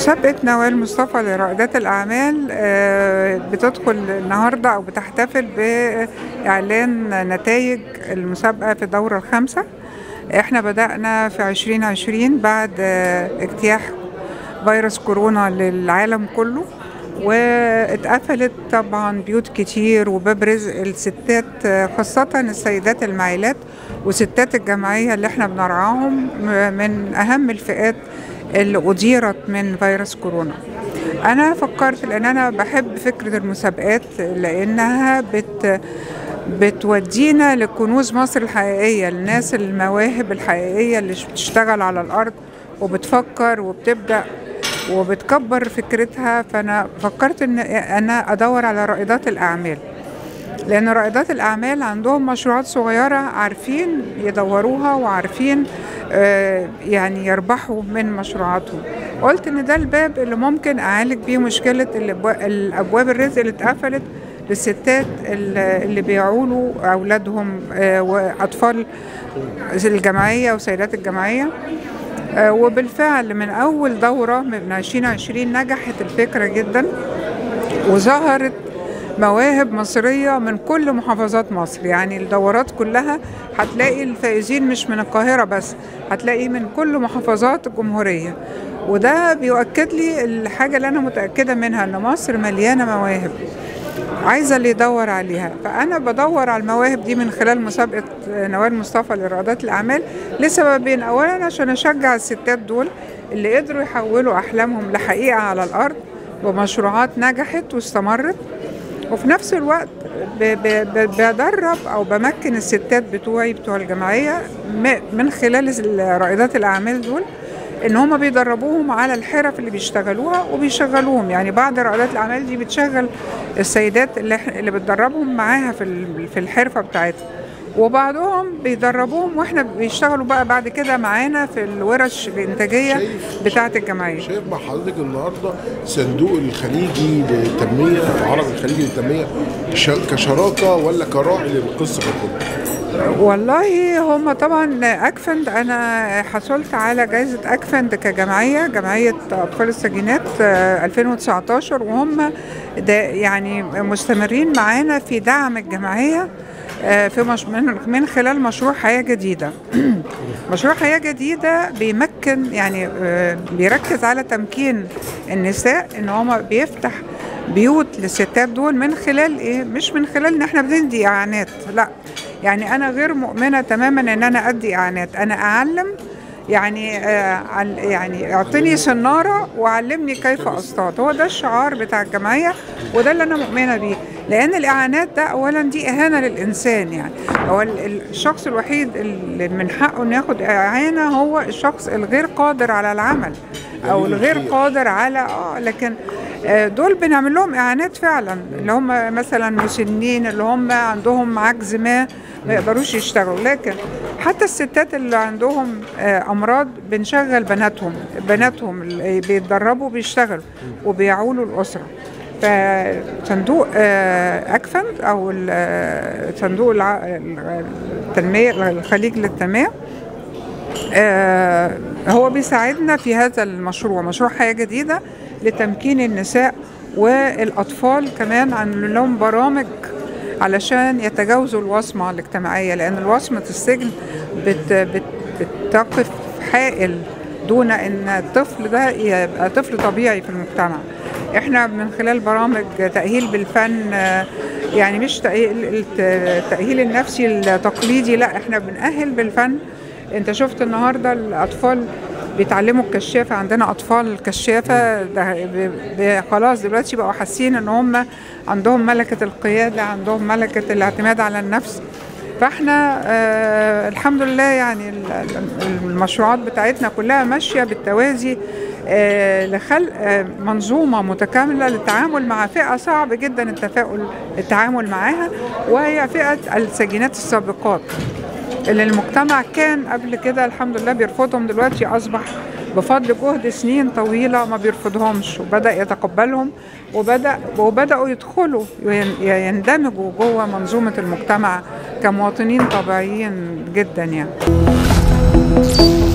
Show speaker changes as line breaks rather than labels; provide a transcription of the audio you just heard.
مسابقة نوال مصطفى لرائدات الأعمال آه، بتدخل النهاردة أو بتحتفل بإعلان نتائج المسابقة في الدورة الخامسة احنا بدأنا في 2020 بعد آه، اجتياح فيروس كورونا للعالم كله واتقفلت طبعا بيوت كتير وباب رزق الستات آه، خاصة السيدات المعيلات وستات الجمعية اللي احنا بنرعاهم م- من أهم الفئات اللي أديرت من فيروس كورونا أنا فكرت لأن أنا بحب فكرة المسابقات لأنها بت بتودينا لكنوز مصر الحقيقية الناس المواهب الحقيقية اللي بتشتغل على الأرض وبتفكر وبتبدأ وبتكبر فكرتها فأنا فكرت إن أنا أدور على رائدات الأعمال لأن رائدات الأعمال عندهم مشروعات صغيرة عارفين يدوروها وعارفين آه، يعني يربحوا من مشروعاتهم قلت إن ده الباب اللي ممكن أعالج بيه مشكلة الأبوا- الأبواب الرزق اللي اتقفلت للستات اللي اللي بيعولوا أولادهم آه، وأطفال الجمعية وسيدات الجمعية آه، وبالفعل من أول دورة من 2020 نجحت الفكرة جدا وظهرت مواهب مصرية من كل محافظات مصر يعني الدورات كلها هتلاقي الفائزين مش من القاهرة بس هتلاقي من كل محافظات الجمهورية وده بيؤكد لي الحاجة اللي أنا متأكدة منها إن مصر مليانة مواهب عايزة اللي يدور عليها فأنا بدور على المواهب دي من خلال مسابقة نوال مصطفى لرياضات الأعمال لسببين أولا عشان أشجع الستات دول اللي قدروا يحولوا أحلامهم لحقيقة على الأرض بمشروعات نجحت واستمرت وفي نفس الوقت ب- ب- ب- بدرب او بمكن الستات بتوعي بتوع الجمعيه م- من خلال رائدات الاعمال دول ان هم بيدربوهم على الحرف اللي بيشتغلوها وبيشغلوهم يعني بعض رائدات الاعمال دي بتشغل السيدات اللي إحنا- اللي بتدربهم معاها في ال- في الحرفه بتاعتها وبعضهم بيدربوهم واحنا بيشتغلوا بقى بعد كده معانا في الورش الانتاجيه
شايف-
بتاعه الجمعيه
شايف مع حضرتك النهارده صندوق الخليجي للتنميه العربي الخليجي للتنميه ش- كشراكه ولا كراعي للقصه ككل؟
والله هم طبعا اكفند انا حصلت على جائزه اكفند كجمعيه جمعيه اطفال السجينات آه، 2019 وهم دا يعني مستمرين معانا في دعم الجمعيه آه، في مش من من خلال مشروع حياه جديده مشروع حياه جديده بيمكن يعني آه، بيركز على تمكين النساء ان هم بيفتح بيوت للستات دول من خلال ايه مش من خلال ان احنا بندي اعانات لا يعني انا غير مؤمنه تماما ان انا ادي اعانات انا اعلم يعني آه عل- يعني اعطيني سناره وعلمني كيف اصطاد هو ده الشعار بتاع الجمعيه وده اللي انا مؤمنه بيه لان الاعانات ده اولا دي اهانه للانسان يعني هو ال- ال- الشخص الوحيد اللي من حقه انه ياخد اعانه هو الشخص الغير قادر على العمل او
دليل
الغير
الخير.
قادر على اه لكن آه، دول بنعمل لهم اعانات فعلا اللي هم مثلا مسنين اللي هم عندهم عجز ما ما يقدروش يشتغلوا لكن حتى الستات اللي عندهم آه، امراض بنشغل بناتهم بناتهم اللي بيتدربوا بيشتغلوا وبيعولوا الاسره فصندوق آه، اكفند او ال- آه، صندوق الع- التنميه الخليج للتنميه آه، هو بيساعدنا في هذا المشروع مشروع حياة جديدة لتمكين النساء والأطفال كمان عن لهم برامج علشان يتجاوزوا الوصمة الاجتماعية لأن الوصمة السجن بت بت بتقف حائل دون ان الطفل ده يبقى طفل طبيعي في المجتمع احنا من خلال برامج تأهيل بالفن آه، يعني مش تأهيل التأهيل النفسي التقليدي لا احنا بنأهل بالفن انت شفت النهارده الاطفال بيتعلموا الكشافه عندنا اطفال كشافه ده ب- ب- خلاص دلوقتي بقوا حاسين ان هم عندهم ملكه القياده عندهم ملكه الاعتماد على النفس فاحنا آه الحمد لله يعني ال- ال- المشروعات بتاعتنا كلها ماشيه بالتوازي آه لخلق آه منظومه متكامله للتعامل مع فئه صعب جدا التفاؤل التعامل معاها وهي فئه السجينات السابقات اللي المجتمع كان قبل كده الحمد لله بيرفضهم دلوقتي اصبح بفضل جهد سنين طويله ما بيرفضهمش وبدا يتقبلهم وبدا وبداوا يدخلوا وين- يندمجوا جوه منظومه المجتمع كمواطنين طبيعيين جدا يعني